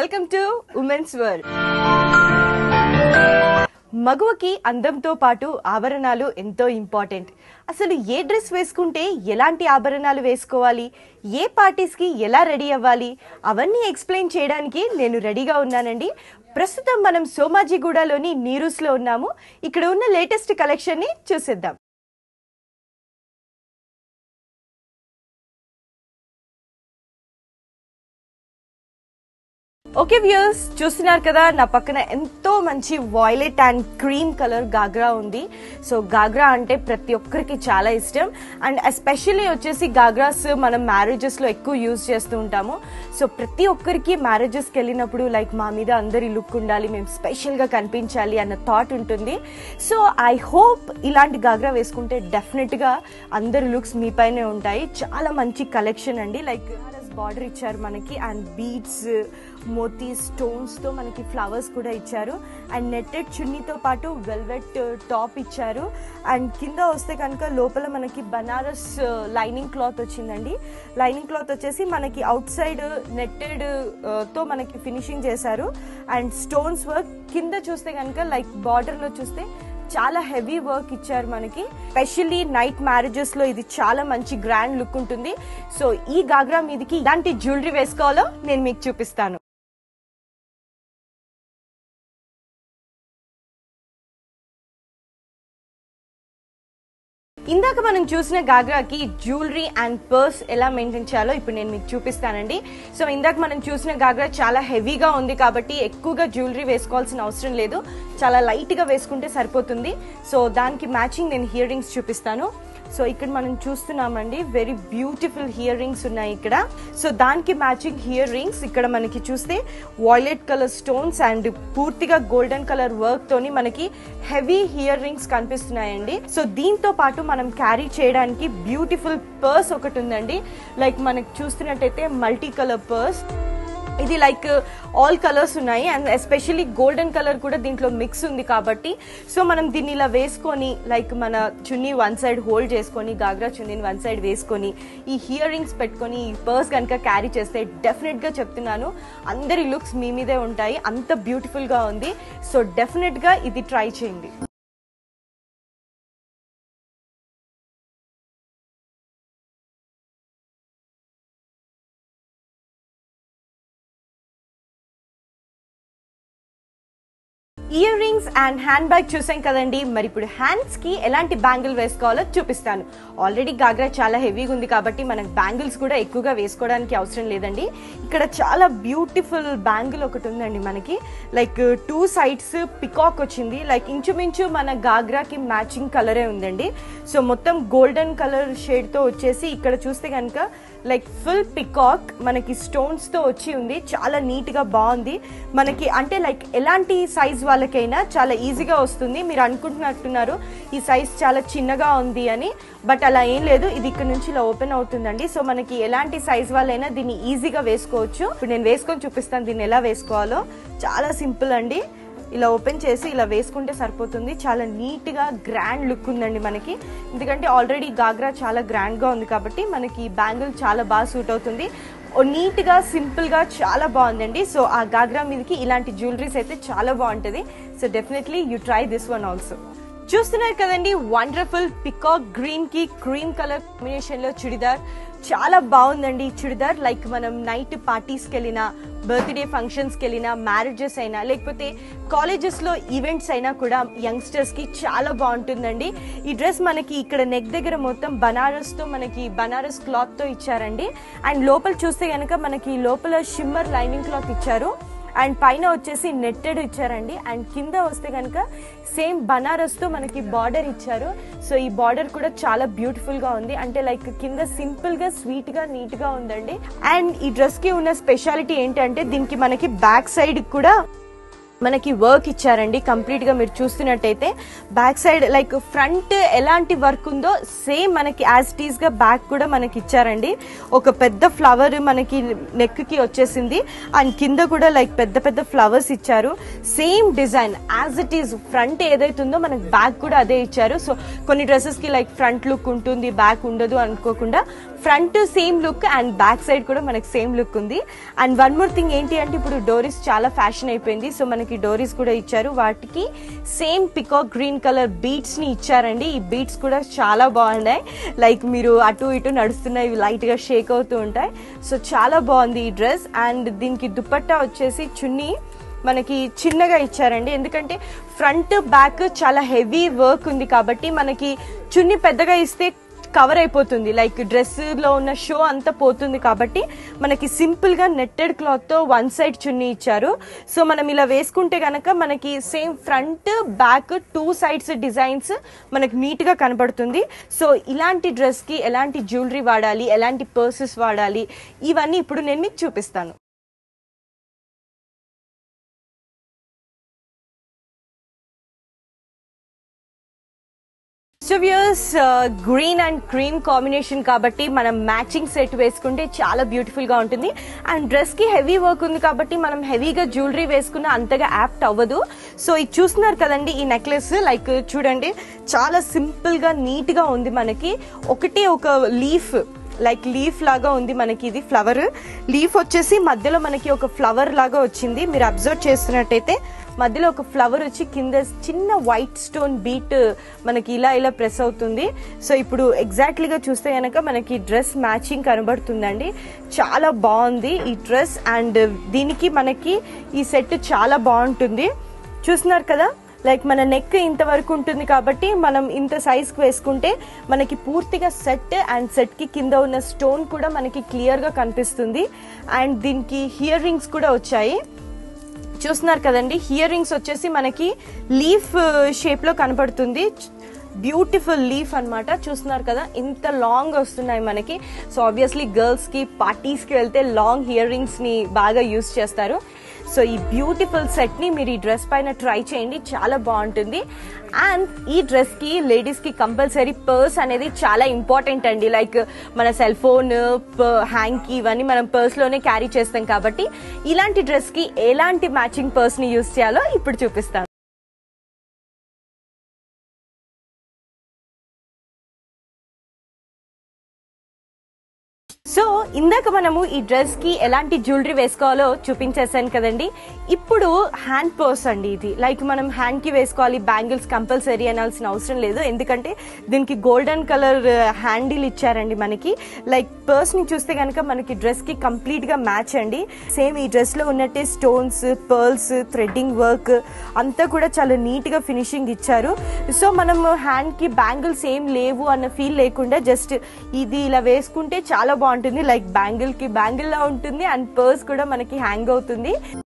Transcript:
welcome to women's world మగువకి అందంతో పాటు ఆభరణాలు ఎంతో ఇంపార్టెంట్ అసలు ఏ డ్రెస్ వేసుకుంటే ఎలాంటి ఆభరణాలు వేసుకోవాలి ఏ పార్టీస్కి ఎలా రెడీ అవ్వాలి అవన్నీ ఎక్స్ప్లెయిన్ చేయడానికి నేను రెడీగా ఉన్నానండి ప్రస్తుతం మనం సోమాజిగూడలోని నీరూస్లో ఉన్నాము ఇక్కడ ఉన్న లేటెస్ట్ కలెక్షన్ని చూసేద్దాం ఓకే వ్యూయర్స్ చూస్తున్నారు కదా నా పక్కన ఎంతో మంచి violet and cream colour ghagra ఉంది సో గాగ్రా అంటే ప్రతి ఒక్కరికి చాలా ఇష్టం అండ్ ఎస్పెషల్లీ వచ్చేసి గాగ్రాస్ మనం మ్యారేజెస్ లో ఎక్కువ యూజ్ చేస్తూ ఉంటాము సో ప్రతి ఒక్కరికి మ్యారేజెస్కి వెళ్ళినప్పుడు లైక్ మా మీద అందరి లుక్ ఉండాలి మేము స్పెషల్ గా కనిపించాలి అన్న థాట్ ఉంటుంది సో ఐ హోప్ ఇలాంటి గాగ్రా వేసుకుంటే డెఫినెట్ గా అందరి లుక్స్ మీ పైనే ఉంటాయి చాలా మంచి కలెక్షన్ అండి లైక్ బార్డర్ ఇచ్చారు మనకి అండ్ బీడ్స్ మోతీ స్టోన్స్ తో మనకి ఫ్లవర్స్ కూడా ఇచ్చారు అండ్ నెట్టెడ్ చున్నీతో పాటు వెల్వెట్ టాప్ ఇచ్చారు అండ్ కింద వస్తే కనుక లోపల మనకి బనారస్ లైనింగ్ క్లాత్ వచ్చిందండి లైనింగ్ క్లాత్ వచ్చేసి మనకి అవుట్ సైడ్ నెట్టెడ్ తో మనకి ఫినిషింగ్ చేశారు అండ్ స్టోన్స్ వర్క్ కింద చూస్తే కనుక లైక్ బార్డర్ లో చూస్తే చాలా హెవీ వర్క్ ఇచ్చారు మనకి స్పెషల్లీ నైట్ మ్యారేజెస్ లో ఇది చాలా మంచి గ్రాండ్ లుక్ ఉంటుంది సో ఈ గాగ్రా మీదకి ఇలాంటి జ్యువెలరీ వేసుకోవాలో నేను మీకు చూపిస్తాను ఇందాక మనం చూసిన గాగ్రాకి జ్యువెలరీ అండ్ పర్స్ ఎలా మెయింటైన్ చేయాలో ఇప్పుడు నేను మీకు చూపిస్తానండి సో ఇందాక మనం చూసిన గాగ్రా చాలా హెవీగా ఉంది కాబట్టి ఎక్కువగా జ్యువెలరీ వేసుకోవాల్సిన అవసరం లేదు చాలా లైట్ గా వేసుకుంటే సరిపోతుంది సో దానికి మ్యాచింగ్ నేను హియర్ రింగ్స్ చూపిస్తాను సో ఇక్కడ మనం చూస్తున్నామండి వెరీ బ్యూటిఫుల్ హియర్ రింగ్స్ ఉన్నాయి ఇక్కడ సో దానికి మ్యాచింగ్ హియర్ రింగ్స్ ఇక్కడ మనకి చూస్తే వాయిలెట్ కలర్ స్టోన్స్ అండ్ పూర్తిగా గోల్డెన్ కలర్ వర్క్ తోని మనకి హెవీ హియర్ రింగ్స్ కనిపిస్తున్నాయండి సో దీంతో పాటు మనం క్యారీ చేయడానికి బ్యూటిఫుల్ పర్స్ ఒకటి ఉందండి లైక్ మనకి చూస్తున్నట్టయితే మల్టీ కలర్ పర్స్ ఇది లైక్ ఆల్ కలర్స్ ఉన్నాయి అండ్ ఎస్పెషల్లీ గోల్డెన్ కలర్ కూడా దీంట్లో మిక్స్ ఉంది కాబట్టి సో మనం దీన్ని ఇలా వేసుకొని లైక్ మన చున్నీ వన్ సైడ్ హోల్డ్ చేసుకొని గాగ్రా చున్నీని వన్ సైడ్ వేసుకొని ఈ హియర్ రింగ్స్ పెట్టుకొని ఈ పర్స్ కనుక క్యారీ చేస్తే డెఫినెట్ గా చెప్తున్నాను అందరి లుక్స్ మీ మీదే ఉంటాయి అంత బ్యూటిఫుల్ గా ఉంది సో డెఫినెట్ గా ఇది ట్రై చేయండి earrings and handbag చూసాం కదండి మరి ఇప్పుడు హ్యాండ్స్ కి ఎలాంటి బ్యాంగిల్ వేసుకోవాలో చూపిస్తాను ఆల్రెడీ గాగ్రా చాలా హెవీగా ఉంది కాబట్టి మనకు బ్యాంగిల్స్ కూడా ఎక్కువగా వేసుకోవడానికి అవసరం లేదండి ఇక్కడ చాలా బ్యూటిఫుల్ బ్యాంగిల్ ఒకటి ఉందండి మనకి లైక్ టూ సైడ్స్ పికాక్ వచ్చింది లైక్ ఇంచుమించు మన గాగ్రాకి మ్యాచింగ్ కలరే ఉందండి సో మొత్తం గోల్డెన్ కలర్ షేడ్ తో వచ్చేసి ఇక్కడ చూస్తే కనుక లైక్ ఫుల్ పికాక్ మనకి స్టోన్స్ తో వచ్చి ఉంది చాలా నీట్ గా బాగుంది మనకి అంటే లైక్ ఎలాంటి సైజ్ వాళ్ళకైనా చాలా ఈజీగా వస్తుంది మీరు అనుకుంటున్నట్టున్నారు ఈ సైజ్ చాలా చిన్నగా ఉంది అని బట్ అలా ఏం లేదు ఇది ఇక్కడ నుంచి ఇలా ఓపెన్ అవుతుందండి సో మనకి ఎలాంటి సైజ్ వాళ్ళైనా దీన్ని ఈజీగా వేసుకోవచ్చు ఇప్పుడు నేను వేసుకొని చూపిస్తాను దీన్ని ఎలా వేసుకోవాలో చాలా సింపుల్ అండి ఇలా ఓపెన్ చేసి ఇలా వేసుకుంటే సరిపోతుంది చాలా నీట్ గా గ్రాండ్ లుక్ ఉందండి మనకి ఎందుకంటే ఆల్రెడీ గాగ్రా చాలా గ్రాండ్ గా ఉంది కాబట్టి మనకి బ్యాంగిల్ చాలా బాగా సూట్ అవుతుంది నీట్ గా సింపుల్ గా చాలా బాగుందండి సో ఆ గాగ్రా మీదకి ఇలాంటి జ్యువెలరీస్ అయితే చాలా బాగుంటది so definitely you try this one also చూస్తున్నారు కదండి వండర్ఫుల్ పికాక్ గ్రీన్ కి క్రీమ్ కలర్ కాంబినేషన్ లో చుడిదార్ చాలా బాగుందండి ఈ చుడిదార్ లైక్ మనం నైట్ పార్టీస్కి వెళ్ళినా బర్త్డే ఫంక్షన్స్కి వెళ్ళినా మ్యారేజెస్ అయినా లేకపోతే కాలేజెస్లో ఈవెంట్స్ అయినా కూడా యంగ్స్టర్స్కి చాలా బాగుంటుందండి ఈ డ్రెస్ మనకి ఇక్కడ నెక్ దగ్గర మొత్తం బనారస్తో మనకి బనారస్ క్లాత్తో ఇచ్చారండి అండ్ లోపల చూస్తే కనుక మనకి లోపల షిమ్మర్ లైనింగ్ క్లాత్ ఇచ్చారు అండ్ పైన వచ్చేసి నెట్టెడ్ ఇచ్చారండి అండ్ కింద వస్తే కనుక సేమ్ బనారస్ తో మనకి బార్డర్ ఇచ్చారు సో ఈ బార్డర్ కూడా చాలా బ్యూటిఫుల్ గా ఉంది అంటే లైక్ కింద సింపుల్ గా స్వీట్ గా నీట్ గా ఉందండి అండ్ ఈ డ్రెస్ కి ఉన్న స్పెషాలిటీ ఏంటంటే దీనికి మనకి బ్యాక్ సైడ్ కూడా మనకి వర్క్ ఇచ్చారండి కంప్లీట్ గా మీరు చూస్తున్నట్టయితే బ్యాక్ సైడ్ లైక్ ఫ్రంట్ ఎలాంటి వర్క్ ఉందో సేమ్ మనకి యాజ్ టీస్ గా బ్యాక్ కూడా మనకి ఇచ్చారండి ఒక పెద్ద ఫ్లవర్ మనకి నెక్ కి వచ్చేసింది అండ్ కింద కూడా లైక్ పెద్ద పెద్ద ఫ్లవర్స్ ఇచ్చారు same design as it is front ఏదైతుందో మనకి బ్యాక్ కూడా అదే ఇచ్చారు సో కొన్ని డ్రెస్సెస్ కి లైక్ ఫ్రంట్ లుక్ ఉంటుంది బ్యాక్ ఉండదు అనుకోకుండా front same look and back side కూడా మనకి సేమ్ లుక్ ఉంది అండ్ వన్ మోర్ థింగ్ ఏంటి అంటే ఇప్పుడు డోరీస్ చాలా ఫ్యాషన్ అయిపోయింది సో మనకి డోరీస్ కూడా ఇచ్చారు వాటికి same peacock green colour beads ని ఇచ్చారండి ఈ బీట్స్ కూడా చాలా బాగున్నాయి లైక్ మీరు అటు ఇటు నడుస్తున్న ఇవి లైట్ గా షేక్ అవుతూ ఉంటాయి సో చాలా బాగుంది ఈ డ్రెస్ అండ్ దీనికి దుపట్టా వచ్చేసి చున్నీ మనకి చిన్నగా ఇచ్చారండి ఎందుకంటే ఫ్రంట్ బ్యాక్ చాలా హెవీ వర్క్ ఉంది కాబట్టి మనకి చున్ని పెద్దగా ఇస్తే కవర్ అయిపోతుంది లైక్ డ్రెస్ లో ఉన్న షో అంతా పోతుంది కాబట్టి మనకి సింపుల్ గా నెట్టెడ్ క్లాత్ తో వన్ సైడ్ చున్నీ ఇచ్చారు సో మనం ఇలా వేసుకుంటే గనక మనకి same front back two sides designs మనకి నీట్ గా కనబడుతుంది సో ఇలాంటి డ్రెస్ కి ఎలాంటి జ్యువెలరీ వాడాలి ఎలాంటి పర్సెస్ వాడాలి ఇవన్నీ ఇప్పుడు నేను మీకు చూపిస్తాను సో వ్యూస్ గ్రీన్ అండ్ క్రీమ్ కాంబినేషన్ కాబట్టి మనం మ్యాచింగ్ సెట్ వేసుకుంటే చాలా బ్యూటిఫుల్ గా ఉంటుంది అండ్ డ్రెస్ కి హెవీ వర్క్ ఉంది కాబట్టి మనం హెవీగా జ్యువెలరీ వేసుకున్న అంతగా యాప్ట్ అవ్వదు సో ఇది చూస్తున్నారు కదండి ఈ నెక్లెస్ లైక్ చూడండి చాలా సింపుల్ గా నీట్ గా ఉంది మనకి ఒకటి ఒక లీఫ్ లైక్ లీఫ్ లాగా ఉంది మనకి ఇది ఫ్లవర్ లీఫ్ వచ్చేసి మధ్యలో మనకి ఒక ఫ్లవర్ లాగా వచ్చింది మీరు అబ్జర్వ్ చేస్తున్నట్టయితే మధ్యలో ఒక ఫ్లవర్ వచ్చి కింద చిన్న వైట్ స్టోన్ బీట్ మనకి ఇలా ఇలా ప్రెస్ అవుతుంది సో ఇప్పుడు ఎగ్జాక్ట్లీగా చూస్తే కనుక మనకి డ్రెస్ మ్యాచింగ్ కనబడుతుందండి చాలా బాగుంది ఈ డ్రెస్ అండ్ దీనికి మనకి ఈ సెట్ చాలా బాగుంటుంది చూస్తున్నారు కదా లైక్ మన నెక్ ఇంతవరకు ఉంటుంది కాబట్టి మనం ఇంత సైజ్కి వేసుకుంటే మనకి పూర్తిగా సెట్ అండ్ సెట్కి కింద ఉన్న స్టోన్ కూడా మనకి క్లియర్గా కనిపిస్తుంది అండ్ దీనికి హియర్ రింగ్స్ కూడా వచ్చాయి చూస్తున్నారు కదండి హియర్ రింగ్స్ వచ్చేసి మనకి లీఫ్ షేప్ లో కనపడుతుంది బ్యూటిఫుల్ లీఫ్ అన్నమాట చూస్తున్నారు కదా ఇంత లాంగ్ వస్తున్నాయి మనకి సో ఆబ్వియస్లీ గర్ల్స్ కి పార్టీస్ కి వెళ్తే లాంగ్ ఇయర్ రింగ్స్ ని బాగా యూస్ చేస్తారు సో ఈ బ్యూటిఫుల్ సెట్ ని మీరు ఈ డ్రెస్ పైన ట్రై చేయండి చాలా బాగుంటుంది అండ్ ఈ డ్రెస్ కి లేడీస్ కి కంపల్సరీ పర్స్ అనేది చాలా ఇంపార్టెంట్ అండి లైక్ మన సెల్ ఫోన్ హ్యాంగ్ కి ఇవన్నీ మనం పర్స్ లోనే క్యారీ చేస్తాం కాబట్టి ఇలాంటి డ్రెస్ కి ఎలాంటి మ్యాచింగ్ పర్స్ ని యూస్ చేయాలో ఇప్పుడు చూపిస్తాను సో ఇందాక మనము ఈ డ్రెస్ కి ఎలాంటి జ్యువెలరీ వేసుకోవాలో చూపించేసాను కదండి ఇప్పుడు హ్యాండ్ పర్స్ అండి ఇది లైక్ మనం హ్యాండ్ కి వేసుకోవాలి బ్యాంగిల్స్ కంపల్సరీ అనాల్సిన అవసరం లేదు ఎందుకంటే దీనికి గోల్డెన్ కలర్ హ్యాండిల్ ఇచ్చారండి మనకి లైక్ పర్స్ ని చూస్తే కనుక మనకి డ్రెస్ కి కంప్లీట్ గా మ్యాచ్ అండి సేమ్ ఈ డ్రెస్ లో ఉన్నట్టే స్టోన్స్ పర్ల్స్ థ్రెడ్డింగ్ వర్క్ అంతా కూడా చాలా నీట్ గా ఫినిషింగ్ ఇచ్చారు సో మనం హ్యాండ్ కి బ్యాంగిల్స్ ఏం లేవు అన్న ఫీల్ లేకుండా జస్ట్ ఇది ఇలా వేసుకుంటే చాలా బాగుంటుంది లైక్ బ్యాంగిల్ కి బ్యాంగిల్ లా ఉంటుంది అండ్ పర్స్ కూడా మనకి హ్యాంగ్ అవుతుంది